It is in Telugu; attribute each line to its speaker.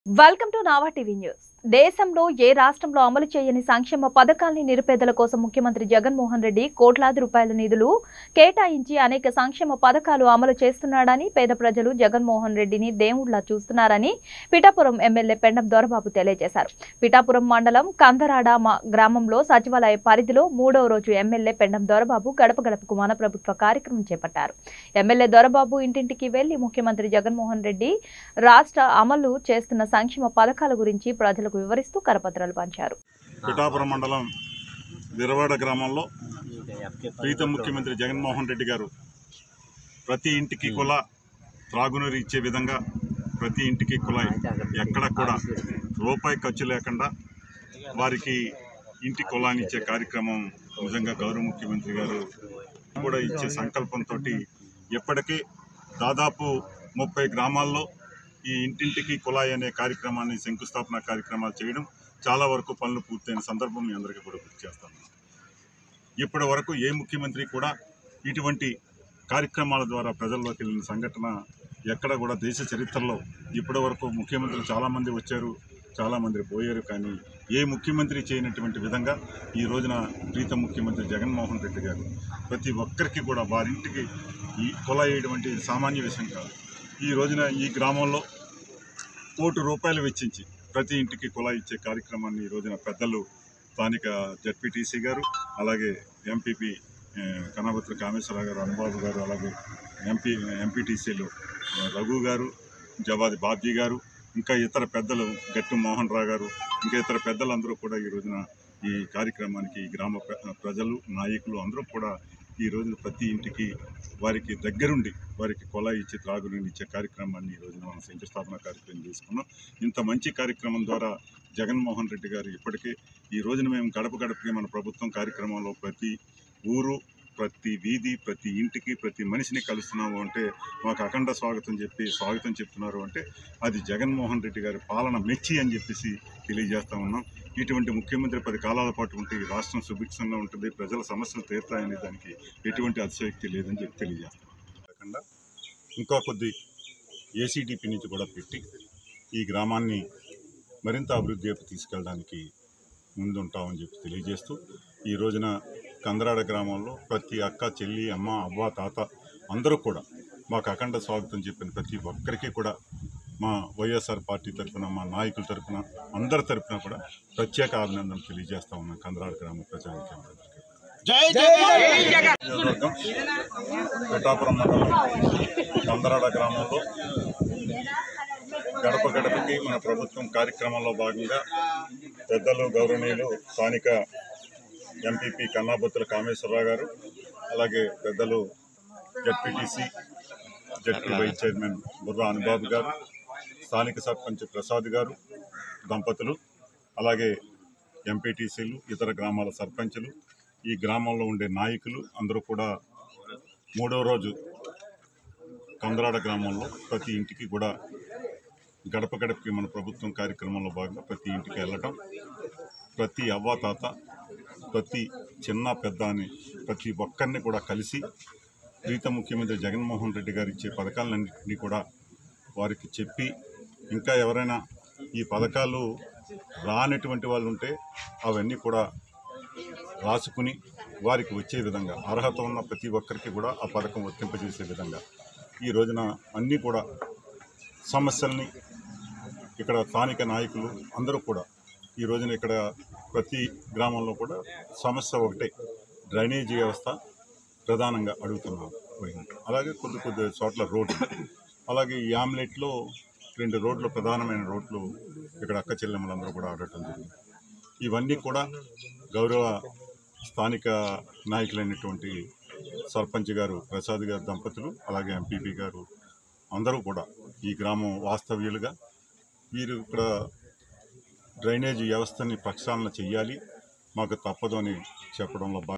Speaker 1: welcome to Nava TV news దేశంలో ఏ రాష్ట్రంలో అమలు చేయని సంక్షేమ పథకాల్ని నిరుపేదల కోసం ముఖ్యమంత్రి జగన్మోహన్ రెడ్డి కోట్లాది రూపాయల నిధులు కేటాయించి అనేక సంక్షేమ పథకాలు అమలు చేస్తున్నాడని పేద ప్రజలు జగన్మోహన్ రెడ్డిని దేవుళ్లా చూస్తున్నారని పిఠాపురం ఎమ్మెల్యే పెండం దొరబాబు తెలియజేశారు పిఠాపురం మండలం కందరాడ మా గ్రామంలో సచివాలయ పరిధిలో మూడవ రోజు ఎమ్మెల్యే పెండం దొరబాబు గడప గడపకు మన ప్రభుత్వ కార్యక్రమం చేపట్టారు ఎమ్మెల్యే దొరబాబు ఇంటింటికి వెళ్లి ముఖ్యమంత్రి జగన్మోహన్ రెడ్డి రాష్ట్ర అమలు చేస్తున్న సంక్షేమ పథకాల గురించి ప్రజలకు వివరిస్తూ కరపత్రాలు పంచారు
Speaker 2: పిఠాపురం మండలం విరవాడ గ్రామంలో ప్రీతం ముఖ్యమంత్రి జగన్మోహన్ రెడ్డి గారు ప్రతి ఇంటికి కుల త్రాగునీరు ఇచ్చే విధంగా ప్రతి ఇంటికి కుళాయి ఎక్కడ కూడా రూపాయి ఖర్చు లేకుండా వారికి ఇంటి కులాన్ని ఇచ్చే కార్యక్రమం నిజంగా గౌరవ ముఖ్యమంత్రి గారు కూడా ఇచ్చే సంకల్పంతో ఇప్పటికీ దాదాపు ముప్పై గ్రామాల్లో ఈ ఇంటింటికి కుళాయి అనే కార్యక్రమాన్ని శంకుస్థాపన కార్యక్రమాలు చేయడం చాలా వరకు పనులు పూర్తయిన సందర్భం మీ అందరికీ కూడా గుర్తు చేస్తాను ఇప్పటి వరకు ఏ ముఖ్యమంత్రి కూడా ఇటువంటి కార్యక్రమాల ద్వారా ప్రజల్లోకి వెళ్ళిన సంఘటన ఎక్కడ కూడా దేశ చరిత్రలో ఇప్పటి వరకు ముఖ్యమంత్రులు చాలామంది వచ్చారు చాలామంది పోయారు కానీ ఏ ముఖ్యమంత్రి చేయనటువంటి విధంగా ఈ రోజున ప్రీత ముఖ్యమంత్రి జగన్మోహన్ రెడ్డి గారు ప్రతి ఒక్కరికి కూడా వారింటికి ఈ కుల వేయడం అంటే ఇది సామాన్య విషయం కాదు ఈ రోజున ఈ గ్రామంలో కోటి రూపాయలు వెచ్చించి ప్రతి ఇంటికి కుళాయి ఇచ్చే కార్యక్రమాన్ని ఈ రోజున పెద్దలు స్థానిక జడ్పీటీసీ గారు అలాగే ఎంపీపీ కనబత్ర కామేశ్వరరావు గారు అనుబాబు గారు అలాగే ఎంపీ ఎంపీటీసీలు రఘు గారు జవాది బాబ్జీ గారు ఇంకా ఇతర పెద్దలు గట్టు మోహన్ రావు గారు ఇంకా ఇతర పెద్దలందరూ కూడా ఈ రోజున ఈ కార్యక్రమానికి ఈ గ్రామ ప్ర- ప్రజలు నాయకులు అందరూ కూడా ఈ రోజున ప్రతి ఇంటికి వారికి దగ్గరుండి వారికి కొల ఇచ్చి త్రాగునీరు ఇచ్చే కార్యక్రమాన్ని ఈ రోజున మనం శంకుస్థాపన కార్యక్రమం తీసుకున్నాం ఇంత మంచి కార్యక్రమం ద్వారా జగన్మోహన్ రెడ్డి గారు ఇప్పటికే ఈ రోజున మేము గడప గడపకి మన ప్రభుత్వం కార్యక్రమంలో ప్రతి ఊరు ప్రతి వీధి ప్రతి ఇంటికి ప్రతి మనిషిని కలుస్తున్నాము అంటే మాకు అఖండ స్వాగతం చెప్పి స్వాగతం చెప్తున్నారు అంటే అది జగన్మోహన్ రెడ్డి గారి పాలన మెచ్చి అని చెప్పేసి తెలియజేస్తా ఉన్నాం ఇటువంటి ముఖ్యమంత్రి పది కాలాల పాటు ఉంటే ఈ రాష్ట్రం సుభిక్షంగా ఉంటుంది ప్రజల సమస్యలు తీరుతాయనే దానికి ఎటువంటి అతిశయోక్తి లేదని చెప్పి తెలియజేస్తాం కాకుండా ఇంకా కొద్ది ఏసీడీపీ నుంచి కూడా పెట్టి ఈ గ్రామాన్ని మరింత అభివృద్ధి వైపు తీసుకెళ్ళడానికి ముందుంటామని చెప్పి తెలియజేస్తూ ఈ రోజున కందరాడ గ్రామంలో ప్రతి అక్క చెల్లి అమ్మ అవ్వ తాత అందరూ కూడా మాకు అఖండ స్వాగతం చెప్పిన ప్రతి ఒక్కరికి కూడా మా వైఎస్ఆర్ పార్టీ తరఫున మా నాయకుల తరఫున అందరి తరఫున కూడా ప్రత్యేక అభినందనలు తెలియజేస్తా ఉన్నాం కందరాడ గ్రామ ప్రజలకి అందరికీ నియోజకవర్గం పిఠాపురం మండలం కందరాడ గ్రామంలో గడప గడపకి మన ప్రభుత్వం కార్యక్రమంలో భాగంగా పెద్దలు గౌరవనీయులు స్థానిక ఎంపీపీ కన్నాబొత్తుల కామేశ్వరరావు గారు అలాగే పెద్దలు ZPTC ZP vice chairman Burra Anubabu గారు స్థానిక సర్పంచ్ ప్రసాద్ గారు దంపతులు అలాగే ఎంపీటీసీలు ఇతర గ్రామాల సర్పంచులు ఈ గ్రామంలో ఉండే నాయకులు అందరూ కూడా మూడవ రోజు కందరాడ గ్రామంలో ప్రతి ఇంటికి కూడా గడప గడపకి మన ప్రభుత్వం కార్యక్రమంలో భాగంగా ప్రతి ఇంటికి వెళ్ళటం ప్రతి అవ్వ తాత ప్రతి చిన్న పెద్ద అని ప్రతి ఒక్కరిని కూడా కలిసి ప్రీత ముఖ్యమంత్రి జగన్మోహన్ రెడ్డి గారు ఇచ్చే పథకాలన్నింటినీ కూడా వారికి చెప్పి ఇంకా ఎవరైనా ఈ పథకాలు రానటువంటి వాళ్ళు ఉంటే అవన్నీ కూడా రాసుకుని వారికి వచ్చే విధంగా అర్హత ఉన్న ప్రతి ఒక్కరికి కూడా ఆ పథకం వర్తింపజేసే విధంగా ఈ రోజున అన్నీ కూడా సమస్యల్ని ఇక్కడ స్థానిక నాయకులు అందరూ కూడా ఈ రోజున ఇక్కడ ప్రతి గ్రామంలో కూడా సమస్య ఒకటే డ్రైనేజీ వ్యవస్థ ప్రధానంగా అడుగుతున్నాం పోయింది అలాగే కొద్ది కొద్ది చోట్ల రోడ్లు అలాగే ఈ ఆమ్లెట్లో రెండు రోడ్లు ప్రధానమైన రోడ్లు ఇక్కడ అక్క చెల్లెమ్మలందరూ కూడా ఆడటం జరిగింది ఇవన్నీ కూడా గౌరవ స్థానిక నాయకులైనటువంటి సర్పంచ్ గారు ప్రసాద్ గారు దంపతులు అలాగే ఎంపీపీ గారు అందరూ కూడా ఈ గ్రామం వాస్తవ్యులుగా వీరు ఇక్కడ డ్రైనేజీ వ్యవస్థని ప్రక్షాళన చెయ్యాలి మాకు తప్పదు అని చెప్పడంలో భాగంగా